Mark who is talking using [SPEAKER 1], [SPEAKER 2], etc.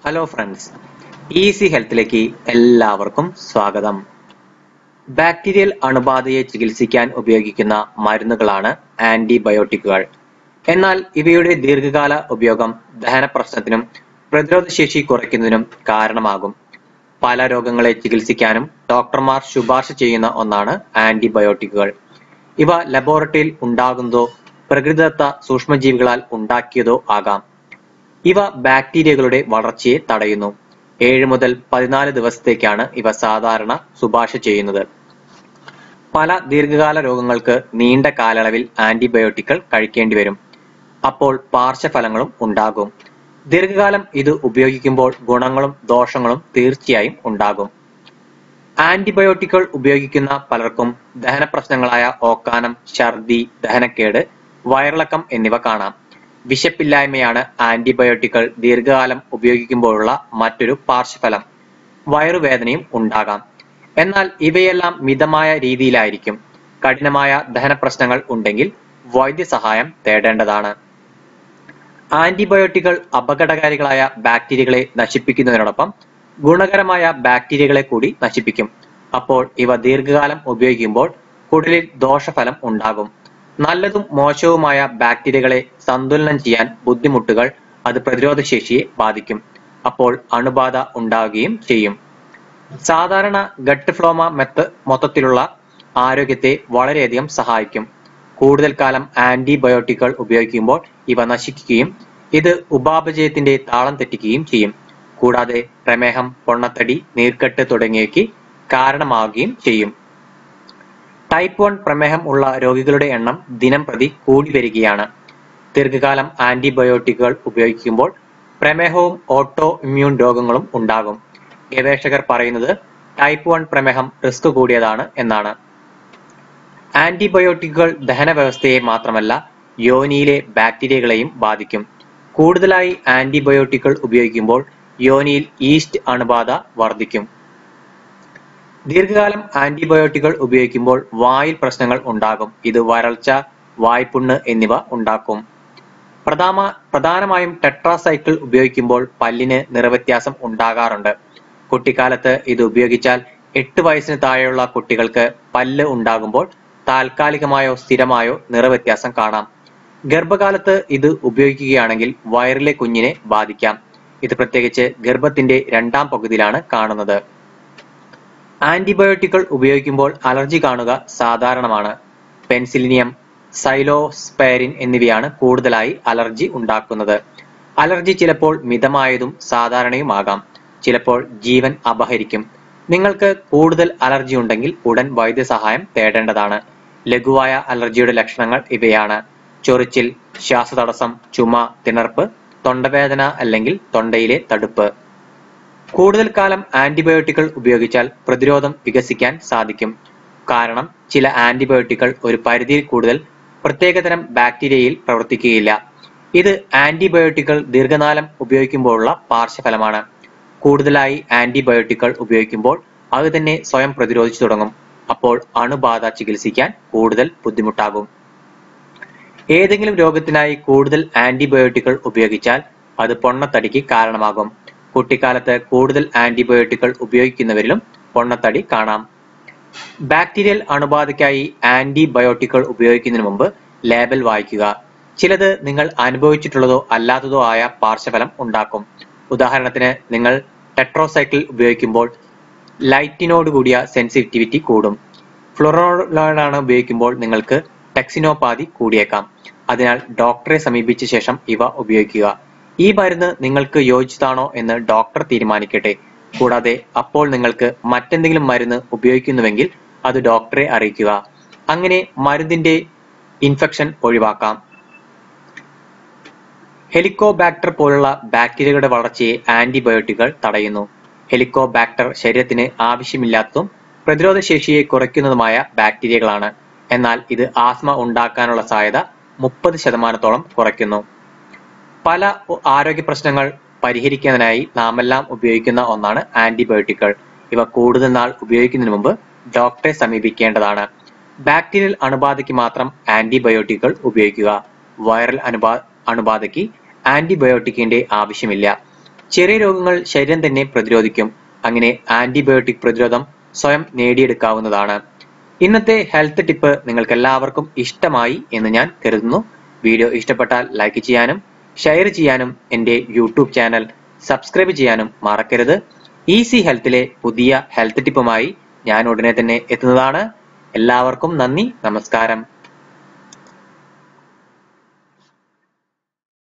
[SPEAKER 1] hello friends easy ഹെൽത്തിലേക്ക് എല്ലാവർക്കും സ്വാഗതം bacterial അണുബാധയെ ചികിത്സിക്കാൻ ഉപയോഗിക്കുന്ന മരുന്നുകളാണ് ആന്റിബയോട്ടിക്കുകൾ എന്നാൽ ഇവയുടെ ദീർഘകാല ഉപയോഗം ദഹന പ്രശ്നത്തിനും പ്രതിരോധശേഷി കുറയ്ക്കുന്നതിനും കാരണമാകും പല രോഗങ്ങളെ ചികിത്സിക്കാനും ഡോക്ടർമാർ ശുപാർശ ചെയ്യുന്ന ഒന്നാണ് ആന്റിബയോട്ടിക്കുകൾ ഇവ ലബോറട്ടറിയിൽ ഉണ്ടാകുന്നതോ പ്രകൃതിദത്ത സൂക്ഷ്മജീവികളാൽ ഉണ്ടാക്കിയതോ ആകാം ഇവ ബാക്ടീരിയകളുടെ വളർച്ചയെ തടയുന്നു ഏഴ് മുതൽ പതിനാല് ദിവസത്തേക്കാണ് ഇവ സാധാരണ ശുപാർശ ചെയ്യുന്നത് പല ദീർഘകാല രോഗങ്ങൾക്ക് നീണ്ട കാലയളവിൽ ആന്റിബയോട്ടിക്കുകൾ കഴിക്കേണ്ടി വരും അപ്പോൾ പാർശ്വഫലങ്ങളും ഉണ്ടാകും ദീർഘകാലം ഇത് ഉപയോഗിക്കുമ്പോൾ ഗുണങ്ങളും ദോഷങ്ങളും തീർച്ചയായും ഉണ്ടാകും ആന്റിബയോട്ടിക്കുകൾ ഉപയോഗിക്കുന്ന പലർക്കും ദഹന പ്രശ്നങ്ങളായ ഓക്കാനം ഛർദി ദഹനക്കേട് വയറിളക്കം എന്നിവ കാണാം വിശപ്പില്ലായ്മയാണ് ആന്റിബയോട്ടിക്കുകൾ ദീർഘകാലം ഉപയോഗിക്കുമ്പോഴുള്ള മറ്റൊരു പാർശ്വഫലം വയറുവേദനയും ഉണ്ടാകാം എന്നാൽ ഇവയെല്ലാം മിതമായ രീതിയിലായിരിക്കും കഠിനമായ ദഹന പ്രശ്നങ്ങൾ ഉണ്ടെങ്കിൽ വൈദ്യസഹായം തേടേണ്ടതാണ് ആന്റിബയോട്ടിക്കുകൾ അപകടകാരികളായ ബാക്ടീരിയകളെ നശിപ്പിക്കുന്നതിനോടൊപ്പം ഗുണകരമായ ബാക്ടീരിയകളെ കൂടി നശിപ്പിക്കും അപ്പോൾ ഇവ ദീർഘകാലം ഉപയോഗിക്കുമ്പോൾ കുടലിൽ ദോഷഫലം ഉണ്ടാകും നല്ലതും മോശവുമായ ബാക്ടീരിയകളെ സന്തുലനം ചെയ്യാൻ ബുദ്ധിമുട്ടുകൾ അത് പ്രതിരോധശേഷിയെ ബാധിക്കും അപ്പോൾ അണുബാധ ഉണ്ടാവുകയും ചെയ്യും സാധാരണ ഗട്ട് ഫ്ലോമ മെത്ത് മൊത്തത്തിലുള്ള ആരോഗ്യത്തെ വളരെയധികം സഹായിക്കും കൂടുതൽ കാലം ആന്റിബയോട്ടിക്കുകൾ ഉപയോഗിക്കുമ്പോൾ ഇവ നശിക്കുകയും ഇത് ഉപാപചയത്തിന്റെ താളം തെറ്റിക്കുകയും ചെയ്യും കൂടാതെ പ്രമേഹം പൊണ്ണത്തടി നീർക്കെട്ട് തുടങ്ങിയവയ്ക്ക് കാരണമാവുകയും ചെയ്യും ടൈപ്പ് വൺ പ്രമേഹം ഉള്ള രോഗികളുടെ എണ്ണം ദിനം പ്രതി കൂടി വരികയാണ് ദീർഘകാലം ആന്റിബയോട്ടിക്കുകൾ ഉപയോഗിക്കുമ്പോൾ പ്രമേഹവും ഓട്ടോ ഇമ്മ്യൂൺ രോഗങ്ങളും ഉണ്ടാകും ഗവേഷകർ പറയുന്നത് ടൈപ്പ് വൺ പ്രമേഹം റിസ്ക് കൂടിയതാണ് എന്നാണ് ആന്റിബയോട്ടിക്കുകൾ ദഹന വ്യവസ്ഥയെ മാത്രമല്ല യോനിയിലെ ബാക്ടീരിയകളെയും ബാധിക്കും കൂടുതലായി ആന്റിബയോട്ടിക്കുകൾ ഉപയോഗിക്കുമ്പോൾ യോനിയിൽ ഈസ്റ്റ് അണുബാധ വർദ്ധിക്കും ദീർഘകാലം ആന്റിബയോട്ടിക്കുകൾ ഉപയോഗിക്കുമ്പോൾ വായിൽ പ്രശ്നങ്ങൾ ഉണ്ടാകും ഇത് വരൾച്ച വായ്പുണ്ണ് എന്നിവ ഉണ്ടാക്കും പ്രധാന പ്രധാനമായും ടെട്രാസൈക്കിൾ ഉപയോഗിക്കുമ്പോൾ പല്ലിന് നിറവ്യത്യാസം ഉണ്ടാകാറുണ്ട് കുട്ടിക്കാലത്ത് ഇത് ഉപയോഗിച്ചാൽ എട്ട് വയസ്സിന് താഴെയുള്ള കുട്ടികൾക്ക് പല്ല് ഉണ്ടാകുമ്പോൾ താൽക്കാലികമായോ സ്ഥിരമായോ നിറവ്യത്യാസം കാണാം ഗർഭകാലത്ത് ഇത് ഉപയോഗിക്കുകയാണെങ്കിൽ വയറിലെ കുഞ്ഞിനെ ബാധിക്കാം ഇത് പ്രത്യേകിച്ച് ഗർഭത്തിന്റെ രണ്ടാം പകുതിയിലാണ് കാണുന്നത് ആന്റിബയോട്ടിക്കുകൾ ഉപയോഗിക്കുമ്പോൾ അലർജി കാണുക സാധാരണമാണ് പെൻസിലിനിയം സൈലോസ്പെരിൻ എന്നിവയാണ് കൂടുതലായി അലർജി ഉണ്ടാക്കുന്നത് അലർജി ചിലപ്പോൾ മിതമായതും സാധാരണയുമാകാം ചിലപ്പോൾ ജീവൻ അപഹരിക്കും നിങ്ങൾക്ക് കൂടുതൽ അലർജി ഉണ്ടെങ്കിൽ ഉടൻ വൈദ്യസഹായം തേടേണ്ടതാണ് ലഘുവായ അലർജിയുടെ ലക്ഷണങ്ങൾ ഇവയാണ് ചൊറിച്ചിൽ ശ്വാസതടസ്സം ചുമ തിണർപ്പ് തൊണ്ടവേദന അല്ലെങ്കിൽ തൊണ്ടയിലെ തടുപ്പ് കൂടുതൽ കാലം ആന്റിബയോട്ടിക്കുകൾ ഉപയോഗിച്ചാൽ പ്രതിരോധം വികസിക്കാൻ സാധിക്കും കാരണം ചില ആന്റിബയോട്ടിക്കുകൾ ഒരു പരിധിയിൽ കൂടുതൽ പ്രത്യേകതരം ബാക്ടീരിയയിൽ പ്രവർത്തിക്കുകയില്ല ഇത് ആന്റിബയോട്ടിക്കുകൾ ദീർഘകാലം ഉപയോഗിക്കുമ്പോഴുള്ള പാർശ്വഫലമാണ് കൂടുതലായി ആന്റിബയോട്ടിക്കുകൾ ഉപയോഗിക്കുമ്പോൾ അത് തന്നെ സ്വയം പ്രതിരോധിച്ചു തുടങ്ങും അപ്പോൾ അണുബാധ ചികിത്സിക്കാൻ കൂടുതൽ ബുദ്ധിമുട്ടാകും ഏതെങ്കിലും രോഗത്തിനായി കൂടുതൽ ആന്റിബയോട്ടിക്കുകൾ ഉപയോഗിച്ചാൽ അത് പൊണ്ണത്തടിക്ക് കാരണമാകും കുട്ടിക്കാലത്ത് കൂടുതൽ ആന്റിബയോട്ടിക്കുകൾ ഉപയോഗിക്കുന്നവരിലും പൊണ്ണത്തടി കാണാം ബാക്ടീരിയൽ അണുബാധയ്ക്കായി ആന്റിബയോട്ടിക്കുകൾ ഉപയോഗിക്കുന്നതിന് മുമ്പ് ലേബൽ വായിക്കുക ചിലത് നിങ്ങൾ അനുഭവിച്ചിട്ടുള്ളതോ അല്ലാത്തതോ ആയ പാർശ്വഫലം ഉണ്ടാക്കും ഉദാഹരണത്തിന് നിങ്ങൾ ടെട്രോസൈക്കിൾ ഉപയോഗിക്കുമ്പോൾ ലൈറ്റിനോട് കൂടിയ സെൻസിറ്റിവിറ്റി കൂടും ഫ്ലോറോളാണ് ഉപയോഗിക്കുമ്പോൾ നിങ്ങൾക്ക് ടെക്സിനോപാതി കൂടിയേക്കാം അതിനാൽ ഡോക്ടറെ സമീപിച്ച ശേഷം ഇവ ഉപയോഗിക്കുക ഈ മരുന്ന് നിങ്ങൾക്ക് യോജിച്ചതാണോ എന്ന് ഡോക്ടർ തീരുമാനിക്കട്ടെ കൂടാതെ അപ്പോൾ നിങ്ങൾക്ക് മറ്റെന്തെങ്കിലും മരുന്ന് ഉപയോഗിക്കുന്നുവെങ്കിൽ അത് ഡോക്ടറെ അറിയിക്കുക അങ്ങനെ മരുന്നിന്റെ ഇൻഫെക്ഷൻ ഒഴിവാക്കാം ഹെലിക്കോബാക്ടർ പോലുള്ള ബാക്ടീരിയകളുടെ വളർച്ചയെ ആന്റിബയോട്ടിക്കുകൾ തടയുന്നു ഹെലിക്കോബാക്ടർ ശരീരത്തിന് ആവശ്യമില്ലാത്തതും പ്രതിരോധശേഷിയെ കുറയ്ക്കുന്നതുമായ ബാക്ടീരിയകളാണ് എന്നാൽ ഇത് ആസ്മ ഉണ്ടാക്കാനുള്ള സാധ്യത മുപ്പത് ശതമാനത്തോളം കുറയ്ക്കുന്നു പല ആരോഗ്യ പ്രശ്നങ്ങൾ പരിഹരിക്കുന്നതിനായി നാമെല്ലാം ഉപയോഗിക്കുന്ന ഒന്നാണ് ആന്റിബയോട്ടിക്കുകൾ ഇവ കൂടുതൽ നാൾ ഉപയോഗിക്കുന്നതിന് മുമ്പ് ഡോക്ടറെ സമീപിക്കേണ്ടതാണ് ബാക്ടീരിയൽ അണുബാധയ്ക്ക് മാത്രം ആന്റിബയോട്ടിക്കുകൾ ഉപയോഗിക്കുക വൈറൽ അണുബാ അണുബാധയ്ക്ക് ആന്റിബയോട്ടിക്കിന്റെ ആവശ്യമില്ല ചെറിയ രോഗങ്ങൾ ശരീരം തന്നെ പ്രതിരോധിക്കും അങ്ങനെ ആന്റിബയോട്ടിക് പ്രതിരോധം സ്വയം നേടിയെടുക്കാവുന്നതാണ് ഇന്നത്തെ ഹെൽത്ത് ടിപ്പ് നിങ്ങൾക്ക് എല്ലാവർക്കും ഇഷ്ടമായി എന്ന് ഞാൻ കരുതുന്നു വീഡിയോ ഇഷ്ടപ്പെട്ടാൽ ലൈക്ക് ചെയ്യാനും ഷെയർ ചെയ്യാനും എന്റെ യൂട്യൂബ് ചാനൽ സബ്സ്ക്രൈബ് ചെയ്യാനും മറക്കരുത് ഈസി ഹെൽത്തിലെ പുതിയ ഹെൽത്ത് ടിപ്പുമായി ഞാൻ ഉടനെ തന്നെ എത്തുന്നതാണ് എല്ലാവർക്കും നന്ദി നമസ്കാരം